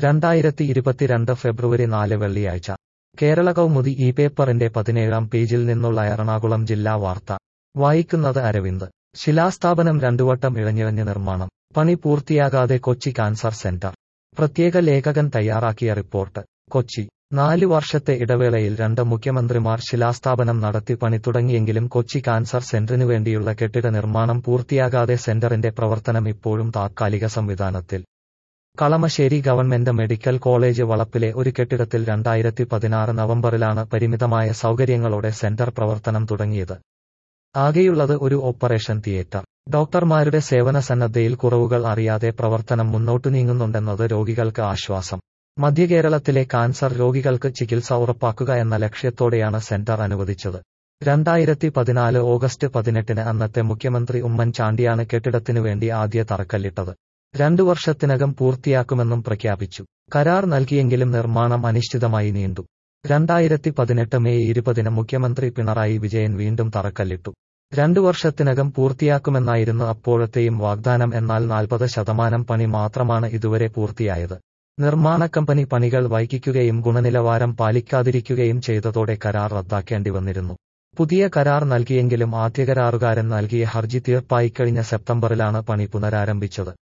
രണ്ടായിരത്തി ഇരുപത്തിരണ്ട് ഫെബ്രുവരി നാല് വെള്ളിയാഴ്ച കേരള കൗമുദി ഈ പേപ്പറിന്റെ പതിനേഴാം പേജിൽ നിന്നുള്ള എറണാകുളം ജില്ലാ വാർത്ത വായിക്കുന്നത് അരവിന്ദ് ശിലാസ്ഥാപനം രണ്ടുവട്ടം ഇഴഞ്ഞിഴഞ്ഞ് നിർമ്മാണം പണി പൂർത്തിയാകാതെ കൊച്ചി കാൻസർ സെന്റർ പ്രത്യേക ലേഖകൻ തയ്യാറാക്കിയ റിപ്പോർട്ട് കൊച്ചി നാല് വർഷത്തെ ഇടവേളയിൽ രണ്ട് മുഖ്യമന്ത്രിമാർ ശിലാസ്ഥാപനം നടത്തി പണി തുടങ്ങിയെങ്കിലും കൊച്ചി കാൻസർ സെന്ററിനു വേണ്ടിയുള്ള കെട്ടിട നിർമ്മാണം പൂർത്തിയാകാതെ സെന്ററിന്റെ പ്രവർത്തനം ഇപ്പോഴും താത്കാലിക സംവിധാനത്തിൽ കളമശ്ശേരി ഗവൺമെന്റ് മെഡിക്കൽ കോളേജ് വളപ്പിലെ ഒരു കെട്ടിടത്തിൽ രണ്ടായിരത്തി പതിനാറ് നവംബറിലാണ് പരിമിതമായ സൗകര്യങ്ങളോടെ സെന്റർ പ്രവർത്തനം തുടങ്ങിയത് ആകെയുള്ളത് ഒരു ഓപ്പറേഷൻ തിയേറ്റർ ഡോക്ടർമാരുടെ സേവന സന്നദ്ധയിൽ കുറവുകൾ അറിയാതെ പ്രവർത്തനം മുന്നോട്ടു നീങ്ങുന്നുണ്ടെന്നത് രോഗികൾക്ക് ആശ്വാസം മധ്യകേരളത്തിലെ കാൻസർ രോഗികൾക്ക് ചികിത്സ ഉറപ്പാക്കുക എന്ന ലക്ഷ്യത്തോടെയാണ് സെന്റർ അനുവദിച്ചത് രണ്ടായിരത്തി പതിനാല് ഓഗസ്റ്റ് പതിനെട്ടിന് അന്നത്തെ മുഖ്യമന്ത്രി ഉമ്മൻചാണ്ടിയാണ് കെട്ടിടത്തിനു വേണ്ടി ആദ്യ തറക്കല്ലിട്ടത് രണ്ടു വർഷത്തിനകം പൂർത്തിയാക്കുമെന്നും പ്രഖ്യാപിച്ചു കരാർ നൽകിയെങ്കിലും നിർമ്മാണം അനിശ്ചിതമായി നീണ്ടു രണ്ടായിരത്തി പതിനെട്ട് മെയ് ഇരുപതിന് മുഖ്യമന്ത്രി പിണറായി വിജയൻ വീണ്ടും തറക്കല്ലിട്ടു രണ്ടു വർഷത്തിനകം പൂർത്തിയാക്കുമെന്നായിരുന്നു അപ്പോഴത്തെയും വാഗ്ദാനം എന്നാൽ നാൽപ്പത് ശതമാനം പണി മാത്രമാണ് ഇതുവരെ പൂർത്തിയായത് നിർമ്മാണ കമ്പനി പണികൾ വൈകിക്കുകയും ഗുണനിലവാരം പാലിക്കാതിരിക്കുകയും ചെയ്തതോടെ കരാർ റദ്ദാക്കേണ്ടി വന്നിരുന്നു പുതിയ കരാർ നൽകിയെങ്കിലും ആദ്യ കരാറുകാരൻ നൽകിയ ഹർജി തീർപ്പായിക്കഴിഞ്ഞ സെപ്റ്റംബറിലാണ് പണി പുനരാരംഭിച്ചത്